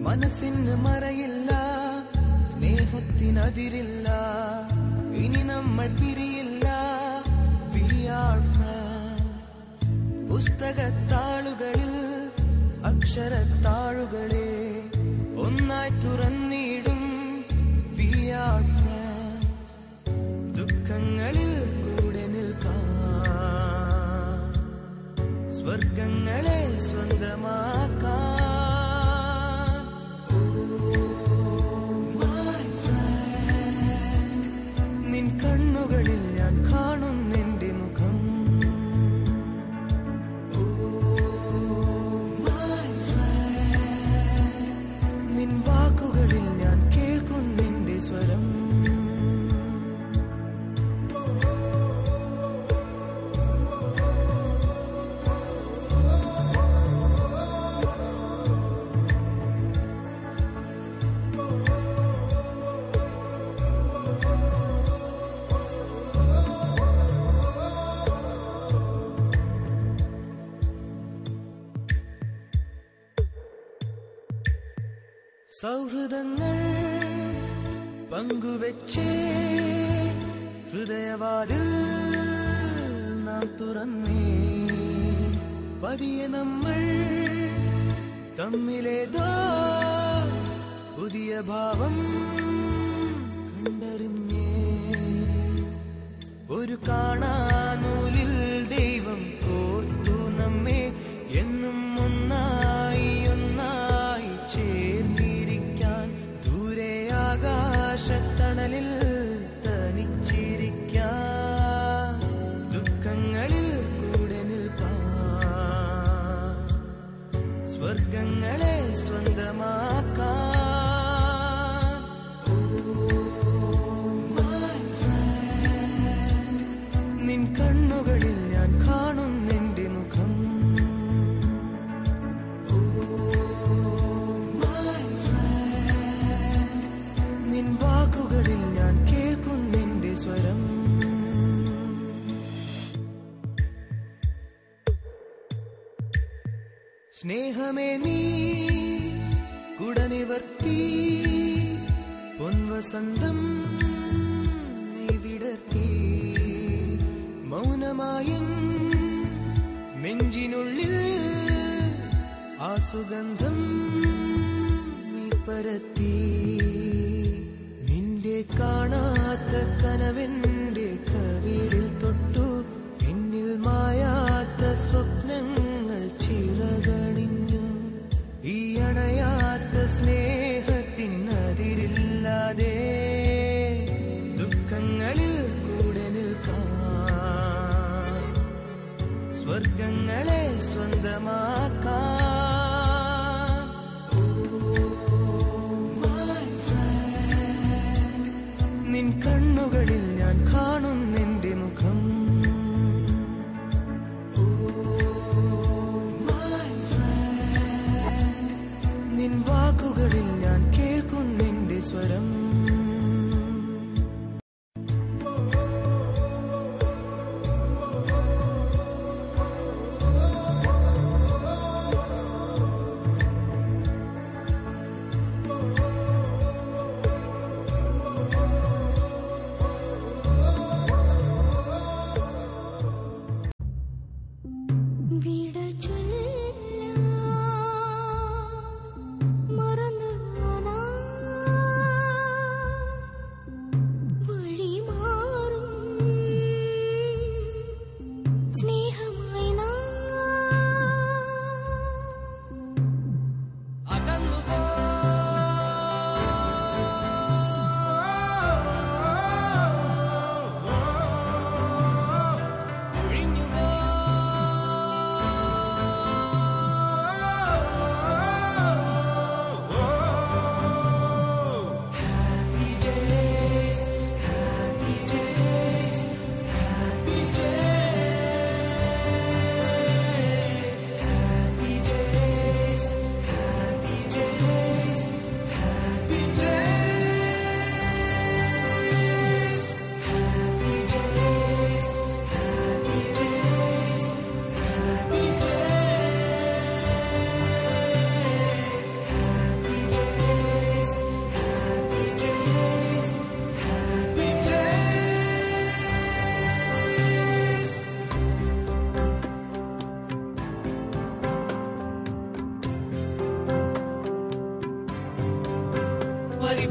മനസ്സിന് മറയില്ല സ്നേഹത്തിനതിരില്ല ഇനി നമ്മൾ പിരിയില്ല വി ആർ ഫ്രണ്ട്സ് പുസ്തകത്താളുകളിൽ അക്ഷരത്താളുകളെ ഒന്നായി തുറന്നിടും വി ആർ ഫ്രണ്ട്സ് ദുഃഖങ്ങളിൽ കൂടെ നിൽക്കാം സ്വർഗങ്ങളെ സ്വന്തമാക്കാൻ നിൻ കണ്ണുകളിൽ ഞാൻ കാണുന്നെന്റെ മുഖം നിൻ വാക്കുകളിൽ ഞാൻ കേൾക്കുന്നെന്റെ സ്വരം സൗഹൃദങ്ങൾ പങ്കുവെച്ചേ ഹൃദയവാതിൽ നാം തുറന്നേ പതിയെ നമ്മൾ തമ്മിലേതോ പുതിയ ഭാവം കണ്ടറിഞ്ഞേ ഒരു കാണാനൂലിൽ ദൈവം കോർത്തു നമ്മെ എന്നും ഒന്നായി ഒന്നായി ചേർന്നിരിക്കാൻ ദൂരെ ആകാശത്തണലിൽ തനിച്ചിരിക്കാൻ ദുഃഖങ്ങളിൽ കൂടെ നിൽക്കാൻ സ്വർഗങ്ങളെ സ്വന്തമാക്കാൻ നിൻ കണ്ണുകളിൽ ഞാൻ കാണുന്നെന്റെ മുഖം നിൻ വാക്കുകളിൽ ഞാൻ കേൾക്കുന്നെന്റെ സ്വരം സ്നേഹമേ നീ കുടനിവർത്തി പൊൻവസന്തം നീ വിടർത്തി മൗനമായും നെഞ്ചിനുള്ളിൽ ആ സുഗന്ധം നീ പരത്തി നിന്റെ കാണാത്ത കനവെന്റെ കവിളിൽ തൊട്ടു എന്നിൽ മായാത്ത സ്വപ്നങ്ങൾ ചിറകണിഞ്ഞു ഈ അണയാത്ത സ്നേഹത്തിനതിരില്ലാതെ ദുഃഖങ്ങളിൽ കൂടെ നിൽക്കാം സ്വർഗങ്ങളെ സ്വന്തമാക്കാൻ നിൻ കണ്ണുകളിൽ ഞാൻ കാണുന്നെന്റെ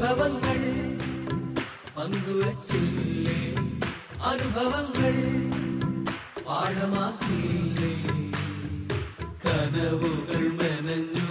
വിഭവങ്ങൾ പങ്കുവച്ചില്ലേ അനുഭവങ്ങൾ പാഠമാക്കിയില്ലേ കനവുകൾ മെനഞ്ഞു